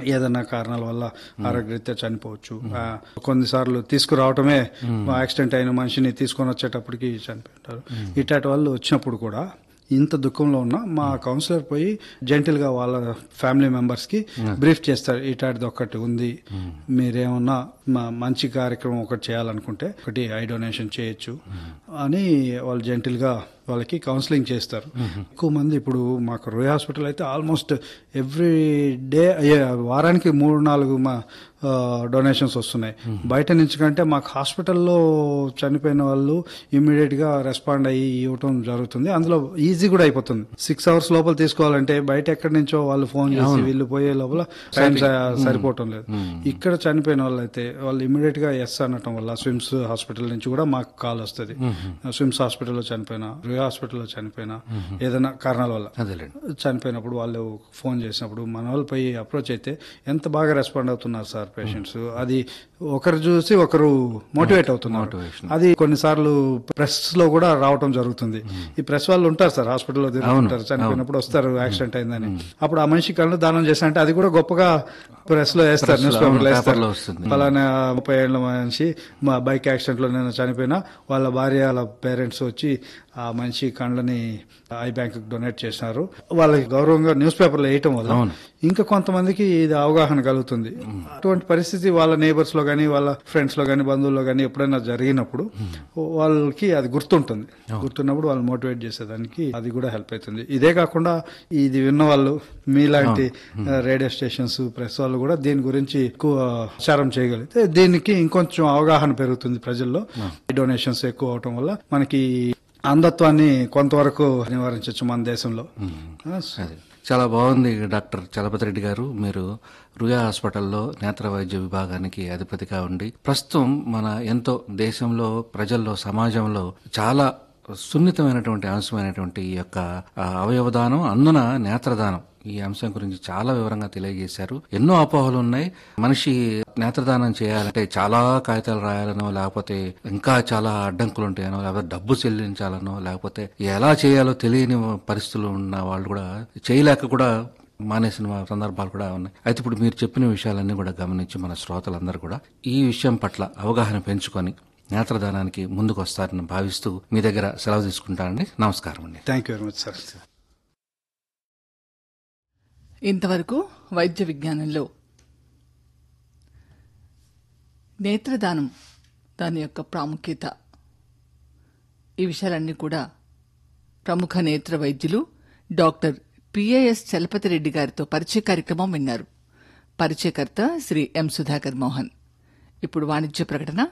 ఏదైనా కారణాల వల్ల ఆరోగ్యరీత్యా చనిపోవచ్చు ఆ, కొన్నిసార్లు తీసుకురావటమే యాక్సిడెంట్ అయిన మనిషిని తీసుకొని వచ్చేటప్పటికి చనిపోయింటారు ఇట్లాంటి వాళ్ళు వచ్చినప్పుడు కూడా ఇంత దుఃఖంలో ఉన్నా మా కౌన్సిలర్ పోయి జెంటిల్ గా వాళ్ళ ఫ్యామిలీ మెంబర్స్ కి బ్రీఫ్ చేస్తారు ఇటాటిది ఒకటి ఉంది మీరేమన్నా మా మంచి కార్యక్రమం ఒకటి చేయాలనుకుంటే ఒకటి ఐ డొనేషన్ చేయొచ్చు అని వాళ్ళు జెంటిల్ గా వాళ్ళకి కౌన్సిలింగ్ చేస్తారు ఎక్కువ మంది ఇప్పుడు మాకు రోయ్ హాస్పిటల్ అయితే ఆల్మోస్ట్ ఎవ్రీ డే వారానికి మూడు నాలుగు మా డొనేషన్స్ వస్తున్నాయి బయట నుంచి కంటే మాకు హాస్పిటల్లో చనిపోయిన వాళ్ళు ఇమ్మీడియట్ గా రెస్పాండ్ అయ్యి ఇవ్వటం జరుగుతుంది అందులో ఈజీ కూడా అయిపోతుంది సిక్స్ అవర్స్ లోపల తీసుకోవాలంటే బయట ఎక్కడి నుంచో వాళ్ళు ఫోన్ చేసి వీళ్ళు పోయే లోపల టైం సరిపోవటం లేదు ఇక్కడ చనిపోయిన వాళ్ళు అయితే వాళ్ళు ఇమ్మీడియట్ గా ఎస్ అనటం వల్ల స్విమ్స్ హాస్పిటల్ నుంచి కూడా మాకు కాల్ వస్తుంది స్విమ్స్ హాస్పిటల్లో చనిపోయినా రుయా హాస్పిటల్లో చనిపోయినా ఏదైనా కారణాల వల్ల అదేలేండి చనిపోయినప్పుడు వాళ్ళు ఫోన్ చేసినప్పుడు మన వాళ్ళు పోయి అప్రోచ్ అయితే ఎంత బాగా రెస్పాండ్ అవుతున్నారు సార్ పేషెంట్స్ అది ఒకరు చూసి ఒకరు మోటివేట్ అవుతున్నారు అది కొన్నిసార్లు ప్రెస్ లో కూడా రావటం జరుగుతుంది ఈ ప్రెస్ వాళ్ళు ఉంటారు సార్ హాస్పిటల్లో తిరుగుతుంటారు చనిపోయినప్పుడు వస్తారు యాక్సిడెంట్ అయిందని అప్పుడు ఆ మనిషి కళ్ళు దానం చేశారంటే అది కూడా గొప్పగా ప్రెస్ లో వేస్తారు న్యూస్ పేపర్ లో పేపర్లో వేస్తారు వస్తుంది. ఫలానా ముప్పై ఏళ్ళ మనిషి మా బైక్ యాక్సిడెంట్ లో నేను చనిపోయినా వాళ్ళ భార్య వాళ్ళ పేరెంట్స్ వచ్చి ఆ మనిషి కళ్ళని ఐ బ్యాంక్ డొనేట్ చేసినారు వాళ్ళకి గౌరవంగా న్యూస్ పేపర్లో వేయటం వల్ల ఇంకా కొంతమందికి ఇది అవగాహన కలుగుతుంది అటువంటి పరిస్థితి వాళ్ళ నేబర్స్ లో గానీ వాళ్ళ ఫ్రెండ్స్ లో గానీ బంధువుల్లో గానీ ఎప్పుడైనా జరిగినప్పుడు వాళ్ళకి అది గుర్తుంటుంది గుర్తున్నప్పుడు వాళ్ళు మోటివేట్ చేసేదానికి అది కూడా హెల్ప్ అవుతుంది ఇదే కాకుండా ఇది విన్న వాళ్ళు మీలాంటి రేడియో స్టేషన్స్ ప్రెస్ వాళ్ళు కూడా దీని గురించి ఎక్కువ ప్రచారం చేయగలిగితే దీనికి ఇంకొంచెం అవగాహన పెరుగుతుంది ప్రజల్లో డొనేషన్స్ ఎక్కువ అవటం వల్ల మనకి అంధత్వాన్ని కొంతవరకు నివారించవచ్చు మన దేశంలో ఆ, అదే చాలా బాగుంది డాక్టర్ చలపతి రెడ్డి గారు మీరు రుయా హాస్పిటల్లో నేత్ర వైద్య విభాగానికి అధిపతిగా ఉండి ప్రస్తుతం మన ఎంతో దేశంలో ప్రజల్లో సమాజంలో చాలా సున్నితమైనటువంటి అంశమైనటువంటి ఈ యొక్క ఆ, అవయవదానం అందున నేత్రదానం ఈ అంశం గురించి చాలా వివరంగా తెలియజేశారు ఎన్నో అపోహలు ఉన్నాయి మనిషి నేత్రదానం చేయాలంటే చాలా కాగితాలు రాయాలనో లేకపోతే ఇంకా చాలా అడ్డంకులు ఉంటాయనో లేకపోతే డబ్బు చెల్లించాలనో లేకపోతే ఎలా చేయాలో తెలియని పరిస్థితులు ఉన్న వాళ్ళు కూడా చేయలేక కూడా మానేసిన సందర్భాలు కూడా ఉన్నాయి అయితే ఇప్పుడు మీరు చెప్పిన విషయాలన్నీ కూడా గమనించి మన శ్రోతలందరూ కూడా ఈ విషయం పట్ల అవగాహన పెంచుకొని నేత్రదానానికి ముందుకు వస్తారని భావిస్తూ మీ దగ్గర సెలవు తీసుకుంటానండి నమస్కారం అండి thank you very much sir ఇంతవరకు వైద్య విజ్ఞానంలో నేత్రదానం దాని యొక్క ప్రాముఖ్యత ఈ విషయాలన్నీ కూడా ప్రముఖ నేత్ర వైద్యులు డాక్టర్ పిఏఎస్ చలపతి రెడ్డి గారితో పరిచయ కార్యక్రమం విన్నారు పరిచయకర్త శ్రీ ఎం సుధాకర్ మోహన్ ఇప్పుడు వాణిజ్య ప్రకటన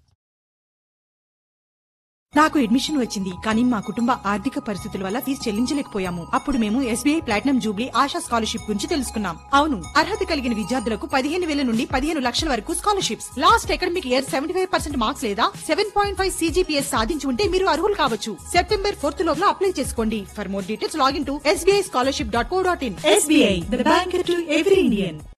నాకు అడ్మిషన్ వచ్చింది కానీ మా కుటుంబ ఆర్థిక పరిస్థితుల వల్ల ఫీజు చెల్లించలేకపోయాము అప్పుడు మేము SBI platinum jubilee Asha scholarship గురించి తెలుసుకున్నాం అవును అర్హత కలిగిన విద్యార్థులకు పదిహేను వేల నుండి పదిహేను లక్షల వరకు scholarships last academic year seventy five percent marks లేదా సెవెన్ పాయింట్ ఫైవ్ సీజీపీఎస్ సాధించి ఉంటే మీరు అర్హులు కావచ్చు సెప్టెంబర్ ఫోర్త్ లోపల అప్లై చేసుకోండి for more details log in to SBI scholarship dot co dot in SBI the bank to every Indian